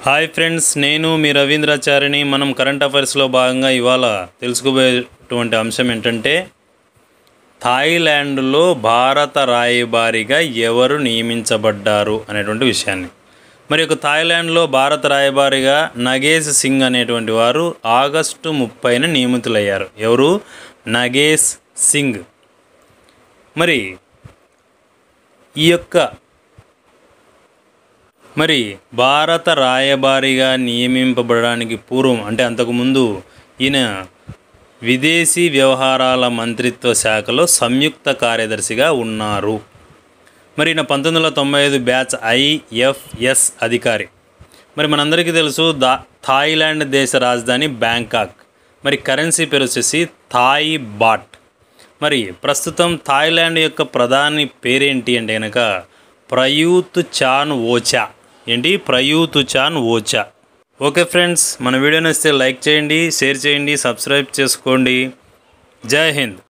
hi friends నేను మీ రవీంద్రాచారిని మనం current అఫైర్స్లో భాగంగా ఇవాళ తెలుసుకోబోయేటువంటి అంశం ఏంటంటే థాయిలాండ్లో భారత రాయబారిగా ఎవరు నియమించబడ్డారు అనేటువంటి విషయాన్ని మరి ఒక థాయిలాండ్లో భారత రాయబారిగా నగేష్ సింగ్ అనేటువంటి వారు ఆగస్టు ముప్పైన నియమితులయ్యారు ఎవరు నగేష్ సింగ్ మరి ఈ యొక్క మరి భారత రాయబారిగా నియమింపబడడానికి పూర్వం అంటే అంతకుముందు ఈయన విదేశీ వ్యవహారాల మంత్రిత్వ శాఖలో సంయుక్త కార్యదర్శిగా ఉన్నారు మరి ఈయన పంతొమ్మిది వందల తొంభై ఐదు బ్యాచ్ ఐఎఫ్ఎస్ అధికారి మరి మనందరికీ తెలుసు దా థాయిలాండ్ దేశ రాజధాని బ్యాంకాక్ మరి కరెన్సీ పేరు వచ్చేసి థాయ్ బాట్ మరి ప్రస్తుతం థాయిలాండ్ యొక్క ప్రధాని పేరేంటి అంటే కనుక ప్రయూత్ చాన్ ఓచా ఏంటి Prayut Chan Ocha okay friends మన వీడియో నచ్చితే లైక్ చేయండి షేర్ చేయండి సబ్స్క్రైబ్ చేసుకోండి జై హింద్